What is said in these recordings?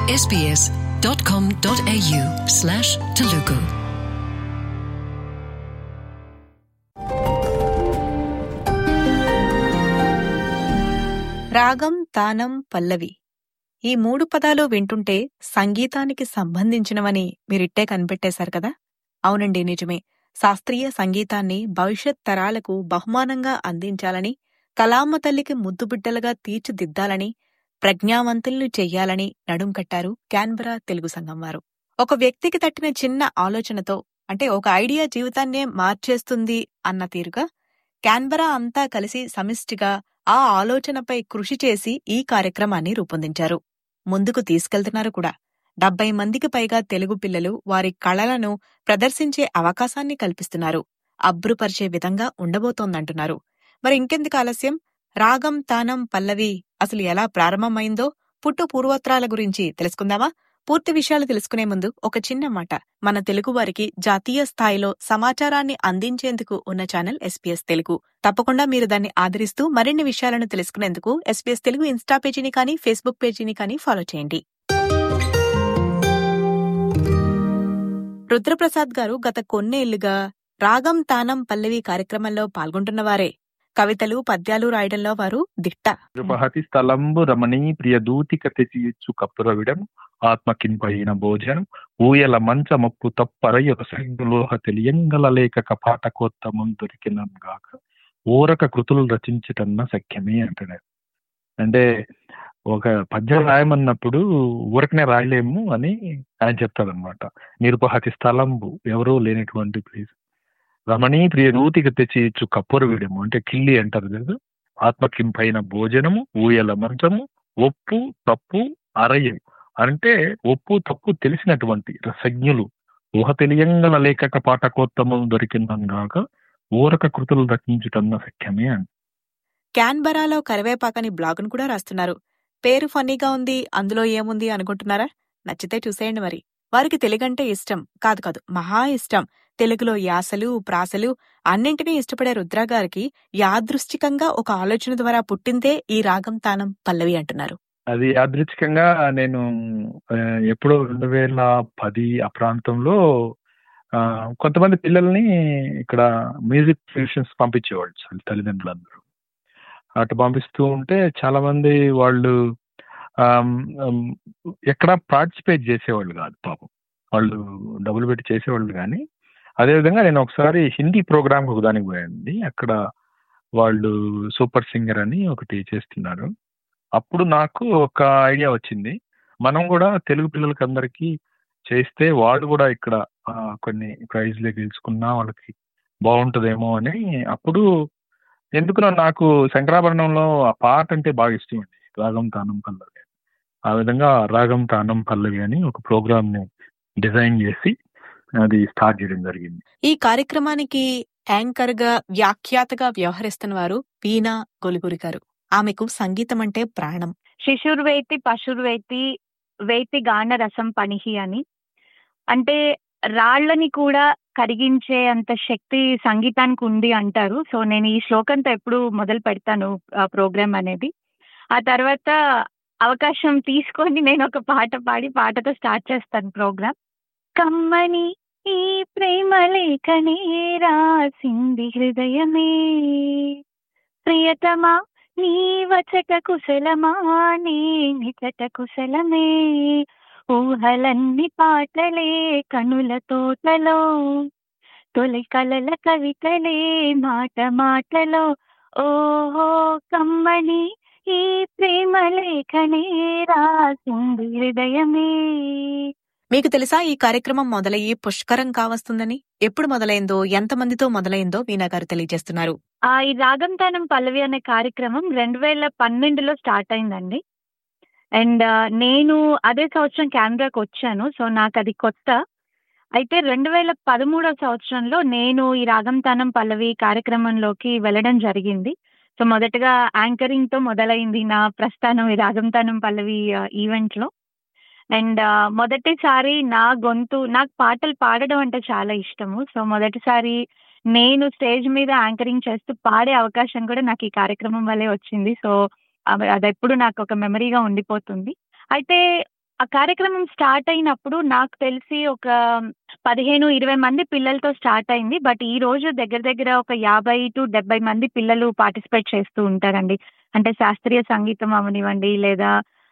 sbs.com.au slash Telugu. రాగం తానం పల్లవి ఈ మూడు పదాలు వింటుంటే సంగీతానికి సంబంధించినవని మీరిట్టే కనిపెట్టేశారు కదా అవునండి నిజమే శాస్త్రీయ సంగీతాన్ని భవిష్యత్ తరాలకు బహుమానంగా అందించాలని కలామ తల్లికి ముద్దుబిడ్డలుగా తీర్చిదిద్దాలని ప్రజ్ఞావంతుల్ని చెయ్యాలని నడుం కట్టారు క్యాన్బరా తెలుగు సంఘం వారు ఒక వ్యక్తికి తట్టిన చిన్న ఆలోచనతో అంటే ఒక ఐడియా జీవితాన్నే మార్చేస్తుంది అన్న తీరుగా క్యాన్బరా అంతా కలిసి సమిష్టిగా ఆ ఆలోచనపై కృషి చేసి ఈ కార్యక్రమాన్ని రూపొందించారు ముందుకు తీసుకెళ్తున్నారు కూడా డెబ్బై మందికి పైగా తెలుగు పిల్లలు వారి కళలను ప్రదర్శించే అవకాశాన్ని కల్పిస్తున్నారు అబ్రుపరిచే విధంగా ఉండబోతోందంటున్నారు మరి ఇంకెందుకు ఆలస్యం రాగం తానం పల్లవి అసలు ఎలా ప్రారంభమైందో పుట్టు పూర్వోత్తరాల గురించి తెలుసుకుందామా పూర్తి విషయాలు తెలుసుకునే ముందు ఒక చిన్న మాట మన తెలుగు వారికి జాతీయ స్థాయిలో సమాచారాన్ని అందించేందుకు ఉన్న ఛానల్ ఎస్పీఎస్ తెలుగు తప్పకుండా మీరు దాన్ని ఆదరిస్తూ మరిన్ని విషయాలను తెలుసుకునేందుకు ఎస్పీఎస్ తెలుగు ఇన్స్టా పేజీని కానీ ఫేస్బుక్ పేజీని కానీ ఫాలో చేయండి రుద్రప్రసాద్ గారు గత కొన్నేళ్లుగా రాగం తానం పల్లవి కార్యక్రమంలో పాల్గొంటున్నవారే కవితలు పద్యాలు రాయడంలో వారు దిట్ట కృపహతి స్థలంబు రమణీ ప్రియదూతిక తెచ్చియచ్చు కప్పురవిడం ఆత్మకింపైన భోజనం ఊయల మంచమప్పు తప్పరయ్య లోహ తెలియంగల లేక కపాటకోత్తమం దొరికినం గాక ఊరక కృతులు రచించటన్న సఖ్యమే అంటాడు అంటే ఒక పద్యం రాయమన్నప్పుడు ఊరకనే రాయలేము అని ఆయన చెప్తాడనమాట నిరుపహతి స్థలంబు ఎవరూ లేనటువంటి ప్లేస్ రమణీ ప్రియ నూతికి తెచ్చిచ్చు కప్పుర వీడము అంటే కిల్లి అంటారు కదా ఆత్మకింపైన భోజనము ఊయల మంచము ఒప్పు తప్పు అరయం అంటే ఒప్పు తప్పు తెలిసినటువంటి రసజ్ఞులు ఊహ తెలియంగల లేఖక పాఠకోత్తమం దొరికిందనగాక ఊరక కృతులు రచించుటన్న సఖ్యమే అంట క్యాన్బరాలో కరివేపాకని బ్లాగును కూడా రాస్తున్నారు పేరు ఫన్నీగా ఉంది అందులో ఏముంది అనుకుంటున్నారా నచ్చితే చూసేయండి మరి వారికి తెలుగంటే ఇష్టం కాదు కాదు మహా ఇష్టం తెలుగులో యాసలు ప్రాసలు అన్నింటినీ ఇష్టపడే రుద్ర గారికి యాదృష్టికంగా ఒక ఆలోచన ద్వారా పుట్టిందే ఈ రాగం తానం పల్లవి అంటున్నారు అది యాదృచ్ఛికంగా నేను ఆ, ఎప్పుడో రెండు వేల పది ఆ ప్రాంతంలో ఆ, కొంతమంది పిల్లల్ని ఇక్కడ మ్యూజిక్ ట్యూషన్స్ పంపించేవాళ్ళు చాలా తల్లిదండ్రులందరూ అటు పంపిస్తూ ఉంటే చాలా మంది వాళ్ళు ఆమ్, ఆమ్, ఎక్కడ పార్టిసిపేట్ చేసేవాళ్ళు కాదు పాపం వాళ్ళు డబ్బులు పెట్టి చేసేవాళ్ళు కానీ అదేవిధంగా నేను ఒకసారి హిందీ ప్రోగ్రామ్కి ఒకదానికి పోయండి అక్కడ వాళ్ళు సూపర్ సింగర్ అని ఒకటి చేస్తున్నారు అప్పుడు నాకు ఒక ఐడియా వచ్చింది మనం కూడా తెలుగు పిల్లలకి అందరికీ చేస్తే వాళ్ళు కూడా ఇక్కడ ఆ, కొన్ని ప్రైజ్లు గెలుచుకున్నా వాళ్ళకి బాగుంటుందేమో అని అప్పుడు ఎందుకునో నాకు శంకరాభరణంలో ఆ పాట అంటే బాగా ఇష్టం అండి రాగం తానం పల్లవి అని. ఆ విధంగా రాగం తానం పల్లవి అని ఒక ప్రోగ్రామ్ ని డిజైన్ చేసి అది స్టార్ట్ చేయడం జరిగింది ఈ కార్యక్రమానికి యాంకర్ గా వ్యాఖ్యాతగా వ్యవహరిస్తున్న వారు వీణా గొలుగురి గారు ఆమెకు సంగీతం అంటే ప్రాణం శిశుర్వేతి పశుర్వేతి వేతి గాన రసం పనిహి అని అంటే రాళ్ళని కూడా కరిగించే అంత శక్తి సంగీతానికి ఉంది అంటారు సో నేను ఈ శ్లోకంతో ఎప్పుడు మొదలు పెడతాను ప్రోగ్రామ్ అనేది ఆ తర్వాత అవకాశం తీసుకొని నేను ఒక పాట పాడి పాటతో స్టార్ట్ చేస్తాను ప్రోగ్రామ్ కమ్మని ఈ ప్రేమ లేఖనే రాసింది హృదయమే ప్రియతమా నీ వచట కుశలమా నీ నిచట కుశలమే ఊహలన్ని పాటలే కనుల తోటలో తొలి కలల కవితలే మాట మాటలో ఓహో కమ్మని ఈ ప్రేమ లేఖనే రాసింది హృదయమే మీకు తెలుసా ఈ కార్యక్రమం మొదలయ్యి పుష్కరం కావస్తుందని ఎప్పుడు మొదలైందో ఎంతమందితో మొదలైందో వీణా గారు తెలియజేస్తున్నారు ఆ ఈ రాగంతానం పల్లవి అనే కార్యక్రమం రెండు వేల పన్నెండులో స్టార్ట్ అయిందండి అండ్ నేను అదే సంవత్సరం కెనడాకి వచ్చాను సో నాకు అది కొత్త అయితే రెండు వేల పదమూడో సంవత్సరంలో నేను ఈ రాగంతానం పల్లవి కార్యక్రమంలోకి వెళ్ళడం జరిగింది సో మొదటగా యాంకరింగ్ తో మొదలైంది నా ప్రస్థానం ఈ రాగంతానం పల్లవి ఈవెంట్ లో అండ్ మొదటిసారి నా గొంతు నాకు పాటలు పాడడం అంటే చాలా ఇష్టము సో మొదటిసారి నేను స్టేజ్ మీద యాంకరింగ్ చేస్తూ పాడే అవకాశం కూడా నాకు ఈ కార్యక్రమం వల్లే వచ్చింది సో అవ- అది ఎప్పుడు నాకు ఒక మెమరీగా ఉండిపోతుంది అయితే ఆ కార్యక్రమం స్టార్ట్ అయినప్పుడు నాకు తెలిసి ఒక పదిహేను ఇరవై మంది పిల్లలతో స్టార్ట్ అయింది బట్ ఈ రోజు దగ్గర దగ్గర ఒక యాభై టు డెబ్బై మంది పిల్లలు పార్టిసిపేట్ చేస్తూ ఉంటారండి అంటే శాస్త్రీయ సంగీతం అవనివ్వండి లేదా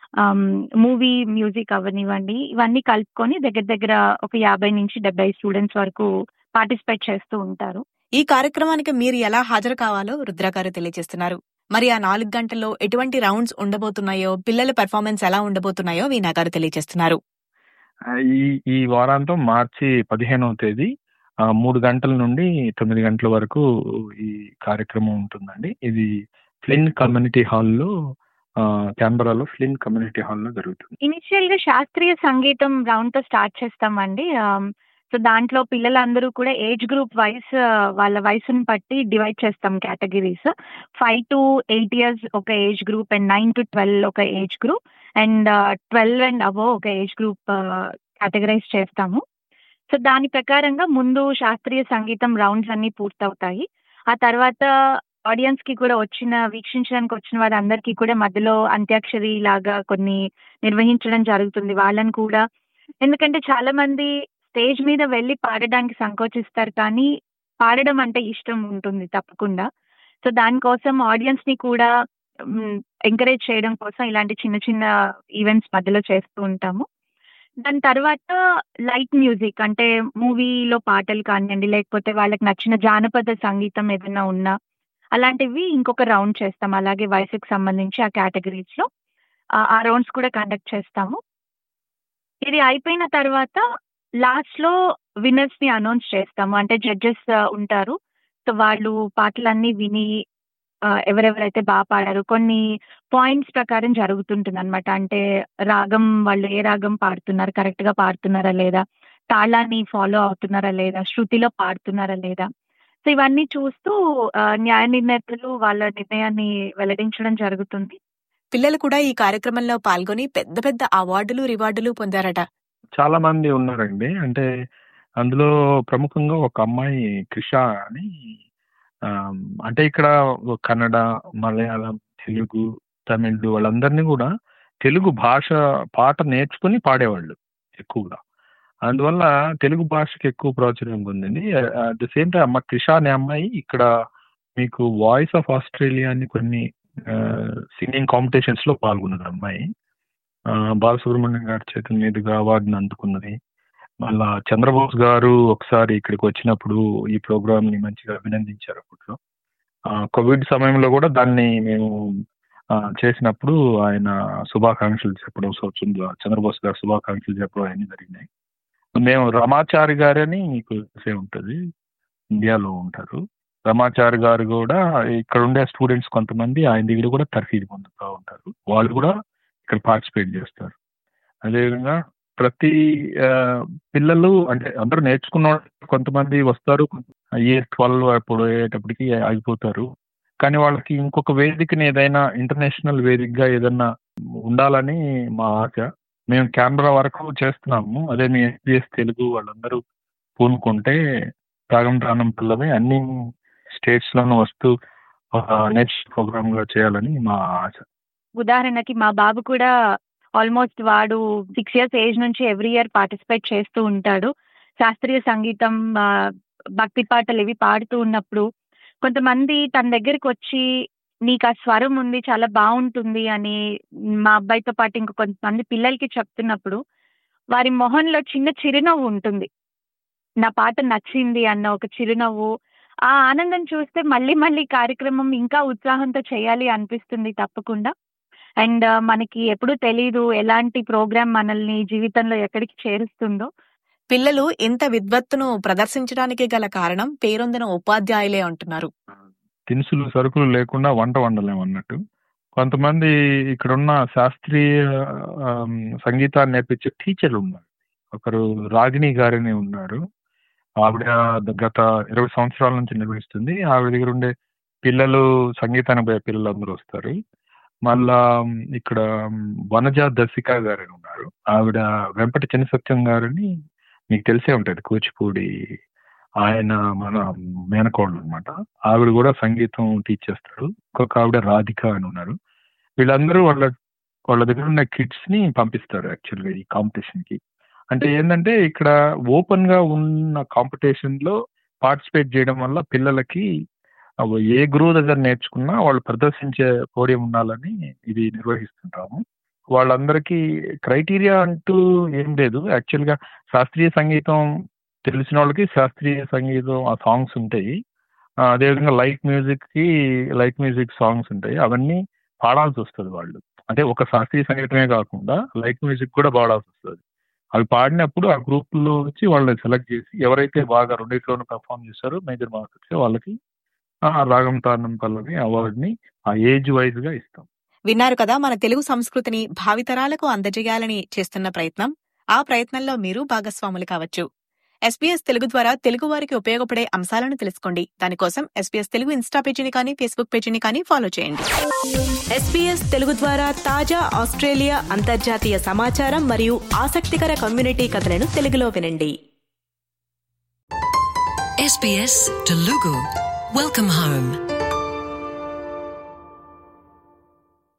మూవీ మ్యూజిక్ అవనివ్వండి ఇవన్నీ కలుపుకొని దగ్గర దగ్గర ఒక యాభై నుంచి డెబ్బై స్టూడెంట్స్ వరకు పార్టిసిపేట్ చేస్తూ ఉంటారు ఈ కార్యక్రమానికి మీరు ఎలా హాజరు కావాలో రుద్ర గారు తెలియజేస్తున్నారు మరి ఆ నాలుగు గంటల్లో ఎటువంటి రౌండ్స్ ఉండబోతున్నాయో పిల్లల పెర్ఫార్మెన్స్ ఎలా ఉండబోతున్నాయో వీణా గారు తెలియజేస్తున్నారు ఆ, ఈ ఈ వారాంతం మార్చి పదిహేనవ తేదీ ఆ, మూడు గంటల నుండి తొమ్మిది గంటల వరకు ఈ కార్యక్రమం ఉంటుందండి ఇది ఫ్లిన్ కమ్యూనిటీ హాల్లో క్యాన్బరాలో ఫ్లిన్ కమ్యూనిటీ హాల్లో జరుగుతుంది ఇనిషియల్ గా శాస్త్రీయ సంగీతం రౌండ్ తో స్టార్ట్ చేస్తామండి సో దాంట్లో పిల్లలందరూ కూడా ఏజ్ గ్రూప్ వైస్ వాళ్ళ వయసుని బట్టి డివైడ్ చేస్తాం categories five to eight years ఒక age group and nine to twelve ఒక age group and twelve and above ఒక ఏజ్ గ్రూప్ కేటగరైజ్ చేస్తాము సో దాని ప్రకారంగా ముందు శాస్త్రీయ సంగీతం రౌండ్స్ అన్ని పూర్తవుతాయి ఆ తర్వాత ఆడియన్స్ కి కూడా వచ్చిన వీక్షించడానికి వచ్చిన వారందరికీ కూడా మధ్యలో అంత్యాక్షరి లాగా కొన్ని నిర్వహించడం జరుగుతుంది వాళ్ళని కూడా ఎందుకంటే చాలా మంది స్టేజ్ మీద వెళ్ళి పాడడానికి సంకోచిస్తారు కానీ పాడడం అంటే ఇష్టం ఉంటుంది తప్పకుండా సో దానికోసం ఆడియన్స్ ని కూడా ఎంకరేజ్ చేయడం కోసం ఇలాంటి చిన్న చిన్న ఈవెంట్స్ మధ్యలో చేస్తూ ఉంటాము దాని తర్వాత లైట్ మ్యూజిక్ అంటే మూవీలో పాటలు కానివ్వండి లేకపోతే వాళ్ళకి నచ్చిన జానపద సంగీతం ఏదైనా ఉన్నా అలాంటివి ఇంకొక రౌండ్ చేస్తాం అలాగే వయసుకు సంబంధించి ఆ కేటగిరీస్ లో ఆ- ఆ రౌండ్స్ కూడా కండక్ట్ చేస్తాము ఇది అయిపోయిన తర్వాత లాస్ట్ లో విన్నర్స్ ని అనౌన్స్ చేస్తాము అంటే జడ్జెస్ ఉంటారు సో వాళ్ళు పాటలన్నీ విని ఆ, ఎవరెవరైతే బాగా పాడారు కొన్ని పాయింట్స్ ప్రకారం జరుగుతుంటుంది అనమాట అంటే రాగం వాళ్ళు ఏ రాగం పాడుతున్నారు కరెక్ట్ గా పాడుతున్నారా లేదా తాళాన్ని ఫాలో అవుతున్నారా లేదా శృతిలో పాడుతున్నారా లేదా సో ఇవన్నీ చూస్తూ ఆ, న్యాయ నిర్ణేతలు వాళ్ళ నిర్ణయాన్ని వెల్లడించడం జరుగుతుంది పిల్లలు కూడా ఈ కార్యక్రమంలో పాల్గొని పెద్ద పెద్ద అవార్డులు రివార్డులు పొందారట చాలా మంది ఉన్నారండి అంటే అందులో ప్రముఖంగా ఒక అమ్మాయి క్రిష అని ఆ, అంటే ఇక్కడ కన్నడ మలయాళం తెలుగు తమిళ్ వాళ్ళందరినీ కూడా తెలుగు భాష పాట నేర్చుకుని పాడేవాళ్ళు ఎక్కువగా అందువల్ల తెలుగు భాషకి ఎక్కువ ప్రాచుర్యం పొందింది అట్ ద సేమ్ టైం అమ్మ క్రిష అనే అమ్మాయి ఇక్కడ మీకు వాయిస్ ఆఫ్ ఆస్ట్రేలియా అని కొన్ని సింగింగ్ కాంపిటీషన్స్ లో పాల్గొన్నది అమ్మాయి ఆ, బాలసుబ్రహ్మణ్యం గారి చేతుల మీదుగా అవార్డుని అందుకున్నది మళ్ళా చంద్రబోస్ గారు ఒకసారి ఇక్కడికి వచ్చినప్పుడు ఈ ప్రోగ్రామ్ ని మంచిగా అభినందించారు అప్పట్లో ఆ, కోవిడ్ సమయంలో కూడా దాన్ని మేము ఆ, చేసినప్పుడు ఆయన శుభాకాంక్షలు చెప్పడం సో చంద్ర- చంద్రబోస్ గారు శుభాకాంక్షలు చెప్పడం అన్ని జరిగినాయి మేము రమాచారి గారని మీకు తెలిసే ఉంటుంది ఇండియాలో ఉంటారు రమాచారి గారు కూడా ఇక్కడ ఉండే స్టూడెంట్స్ కొంతమంది ఆయన దగ్గర కూడా తర్ఫీదు పొందుతూ ఉంటారు వాళ్ళు కూడా ఇక్కడ పార్టిసిపేట్ చేస్తారు అదేవిధంగా ప్రతి ఆ, పిల్లలు అంటే అందరూ నేర్చుకున్న వాళ్ళు కొంతమంది వస్తారు ఇయర్ ట్వెల్వ్ అప్పుడు అయ్యేటప్పటికి ఆగిపోతారు కానీ వాళ్ళకి ఇంకొక వేదికని ఏదైనా ఇంటర్నేషనల్ వేదికగా ఏదైనా ఉండాలని మా ఆశ మేము కెమెరా వరకు చేస్తున్నాము అదే మీ ఎస్బీఎస్ తెలుగు వాళ్ళందరూ పూనుకుంటే రాగం రానం పిల్లవి అన్ని స్టేట్స్ లోనూ వస్తూ నెక్స్ట్ ప్రోగ్రామ్ గా చేయాలని మా ఆశ ఉదాహరణకి మా బాబు కూడా ఆల్మోస్ట్ వాడు సిక్స్ ఇయర్స్ ఏజ్ నుంచి ఎవ్రీ ఇయర్ పార్టిసిపేట్ చేస్తూ ఉంటాడు శాస్త్రీయ సంగీతం ఆ, భక్తి పాటలు ఇవి పాడుతూ ఉన్నప్పుడు కొంతమంది తన దగ్గరికి వచ్చి నీకు ఆ స్వరం ఉంది చాలా బాగుంటుంది అని మా అబ్బాయితో పాటు ఇంకో కొంతమంది పిల్లలకి చెప్తున్నప్పుడు వారి మొహంలో చిన్న చిరునవ్వు ఉంటుంది నా పాట నచ్చింది అన్న ఒక చిరునవ్వు ఆ ఆనందం చూస్తే మళ్ళీ మళ్ళీ కార్యక్రమం ఇంకా ఉత్సాహంతో చేయాలి అనిపిస్తుంది తప్పకుండా అండ్ మనకి ఎప్పుడు తెలీదు ఎలాంటి ప్రోగ్రామ్ మనల్ని జీవితంలో ఎక్కడికి చేరుస్తుందో పిల్లలు ఇంత విద్వత్తును ప్రదర్శించడానికి గల కారణం పేరొందిన ఉపాధ్యాయులే అంటున్నారు దినుసులు సరుకులు లేకుండా వంట వండలేం అన్నట్టు కొంతమంది ఇక్కడున్న శాస్త్రీయ ఆమ్, సంగీతాన్ని నేర్పించే టీచర్లు ఉన్నారు ఒకరు రాగిణి గారని ఉన్నారు ఆవిడ గత ఇరవై సంవత్సరాల నుంచి నిర్వహిస్తుంది ఆవిడ దగ్గర ఉండే పిల్లలు సంగీతానికి పోయే పిల్లలు అందరూ వస్తారు మళ్ళా ఇక్కడ వనజ దర్శిక గారని ఉన్నారు ఆవిడ వెంపటి చిన్న సత్యం గారని మీకు తెలిసే ఉంటుంది కూచిపూడి ఆయన మన మేనకోళ్ళు అనమాట ఆవిడ కూడా సంగీతం టీచ్ చేస్తారు ఇంకొక ఆవిడ రాధిక అని ఉన్నారు వీళ్ళందరూ వాళ్ళ వాళ్ళ దగ్గర ఉన్న కిడ్స్ ని పంపిస్తారు యాక్చువల్గా ఈ కాంపిటీషన్ కి అంటే ఏంటంటే ఇక్కడ ఓపెన్ గా ఉన్న కాంపిటీషన్ లో పార్టిసిపేట్ చేయడం వల్ల పిల్లలకి అవి ఏ గురువు దగ్గర నేర్చుకున్నా వాళ్ళు ప్రదర్శించే పోడియం ఉండాలని ఇది నిర్వహిస్తుంటాము వాళ్ళందరికీ క్రైటీరియా అంటూ ఏం లేదు యాక్చువల్గా శాస్త్రీయ సంగీతం తెలిసిన వాళ్ళకి శాస్త్రీయ సంగీతం ఆ సాంగ్స్ ఉంటాయి ఆ, అదేవిధంగా లైట్ మ్యూజిక్ కి లైట్ మ్యూజిక్ సాంగ్స్ ఉంటాయి అవన్నీ పాడాల్సి వస్తుంది వాళ్ళు అంటే ఒక శాస్త్రీయ సంగీతమే కాకుండా లైట్ మ్యూజిక్ కూడా పాడాల్సి వస్తుంది అవి పాడినప్పుడు ఆ గ్రూప్ లో వచ్చి వాళ్ళని సెలెక్ట్ చేసి ఎవరైతే బాగా రెండింటిలోనూ పెర్ఫామ్ చేశారో మేజర్ మార్క్స్ వచ్చి వాళ్ళకి ఆ రాగం తానం పల్లవి అవార్డుని ఆ ఏజ్ వైజ్ గా ఇస్తాం విన్నారు కదా మన తెలుగు సంస్కృతిని భావితరాలకు అందజేయాలని చేస్తున్న ప్రయత్నం ఆ ప్రయత్నంలో మీరు భాగస్వాములు కావచ్చు ఎస్పీఎస్ తెలుగు ద్వారా తెలుగు వారికి ఉపయోగపడే అంశాలను తెలుసుకోండి దానికోసం ఎస్పీఎస్ తెలుగు ఇన్స్టా పేజీని కానీ ఫేస్బుక్ పేజీని కానీ ఫాలో చేయండి ఎస్పీఎస్ తెలుగు ద్వారా తాజా ఆస్ట్రేలియా అంతర్జాతీయ సమాచారం మరియు ఆసక్తికర కమ్యూనిటీ కథలను తెలుగులో వినండి SBS Telugu. Welcome home.